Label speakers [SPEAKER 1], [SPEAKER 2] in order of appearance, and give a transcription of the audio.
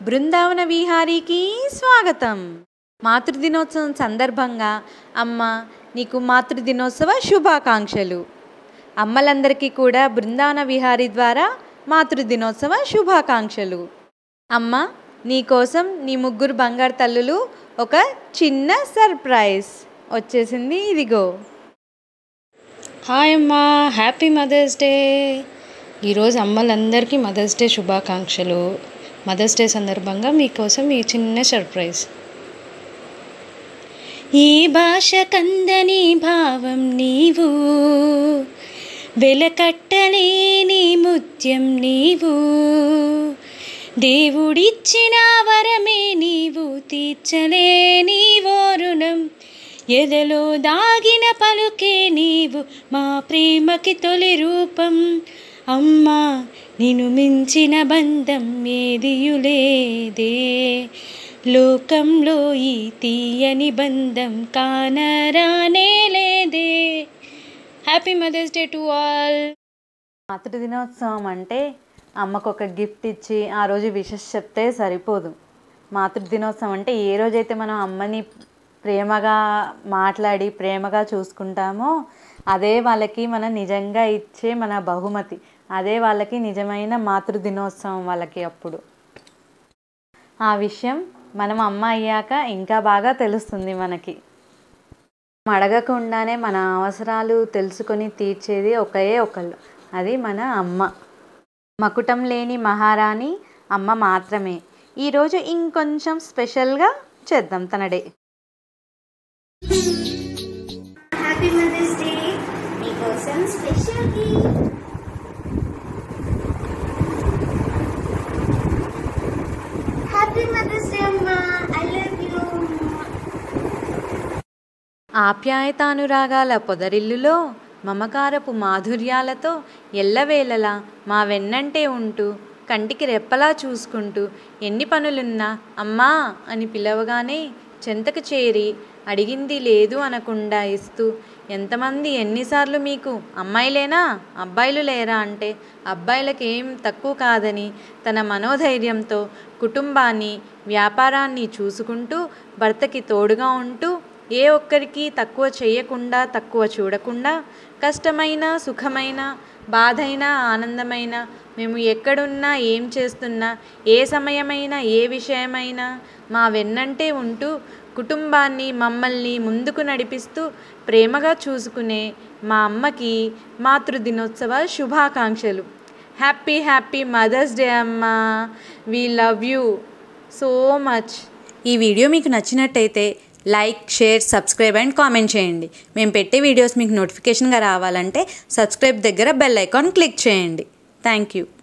[SPEAKER 1] బృందావన విహారీకి స్వాగతం మాతృదినోత్సవం సందర్భంగా అమ్మ నీకు మాతృదినోత్సవ శుభాకాంక్షలు అమ్మలందరికీ కూడా బృందావన విహారీ ద్వారా మాతృదినోత్సవ శుభాకాంక్షలు అమ్మ నీకోసం నీ ముగ్గురు బంగారు తల్లులు ఒక చిన్న సర్ప్రైజ్ వచ్చేసింది ఇదిగో
[SPEAKER 2] హాయ్ అమ్మా హ్యాపీ మదర్స్ డే ఈరోజు అమ్మలందరికీ మదర్స్ డే శుభాకాంక్షలు మదర్స్ డే సందర్భంగా మీకోసం ఈ చిన్న సర్ప్రైజ్ ఈ భాష కందని భావం నీవు వెలకట్టలేని ముత్యం నీవు దేవుడిచ్చిన వరమే నీవు తీర్చలేని ఓ రుణం ఎదలో దాగిన పలుకే నీవు మా ప్రేమకి తొలి రూపం అమ్మా నిన్ను మించిన బంధం ఏదియులేదే లోకంలో ఈ తీయని బంధం కానరానే లేదే happy mother's day to all
[SPEAKER 1] మాతృదినోత్సవం అంటే అమ్మకు ఒక గిఫ్ట్ ఇచ్చి ఆ రోజు విషెస్ చెప్తే సరిపోదు మాతృదినోత్సవం అంటే ఏ రోజైతే మనం అమ్మని ప్రేమగా మాట్లాడి ప్రేమగా చూసుకుంటామో అదే వాళ్ళకి మనం నిజంగా ఇచ్చే మన బహుమతి అదే వాళ్ళకి నిజమైన మాతృదినోత్సవం వాళ్ళకి అప్పుడు ఆ విషయం మనం అమ్మ అయ్యాక ఇంకా బాగా తెలుస్తుంది మనకి మనం అడగకుండానే మన అవసరాలు తెలుసుకొని తీర్చేది ఒకే ఒకళ్ళు అది మన అమ్మ మకుటం లేని మహారాణి అమ్మ మాత్రమే ఈరోజు ఇంకొంచెం స్పెషల్గా చేద్దాం తన డే
[SPEAKER 3] హ్యాపీ మదర్స్ డే మీకోసం స్పెషల్ హ్యాపీ మదర్స్ డే అమ్మా ఐ లవ్ యూ
[SPEAKER 1] ఆప్యాయతానురాగాల పొదరిల్లులో మమకారపు మాధుర్యాలతో ఎల్లవేళలా మా వెన్నంటే ఉంటూ కంటికి రెప్పలా చూసుకుంటూ ఎన్ని పనులున్నా అమ్మా అని పిలవగానే చెంతకు చేరి అడిగింది లేదు అనకుండా ఇస్తూ ఎంతమంది ఎన్నిసార్లు మీకు అమ్మాయిలేనా అబ్బాయిలు లేరా అంటే అబ్బాయిలకి ఏం తక్కువ కాదని తన మనోధైర్యంతో కుటుంబాన్ని వ్యాపారాన్ని చూసుకుంటూ భర్తకి తోడుగా ఉంటూ ఏ ఒక్కరికి తక్కువ చేయకుండా తక్కువ చూడకుండా కష్టమైన సుఖమైన బాధైన ఆనందమైన మేము ఎక్కడున్నా ఏం చేస్తున్నా ఏ సమయమైనా ఏ విషయమైనా మా వెన్నంటే ఉంటూ కుటుంబాన్ని మమ్మల్ని ముందుకు నడిపిస్తూ ప్రేమగా చూసుకునే మా అమ్మకి మాతృదినోత్సవ శుభాకాంక్షలు హ్యాపీ హ్యాపీ మదర్స్ డే అమ్మా we love you so much ఈ వీడియో మీకు నచ్చినట్టయితే like share subscribe and comment చేయండి మేము పెట్టే వీడియోస్ మీకు నోటిఫికేషన్గా రావాలంటే సబ్స్క్రైబ్ దగ్గర బెల్ ఐకాన్ క్లిక్ చేయండి థ్యాంక్ యూ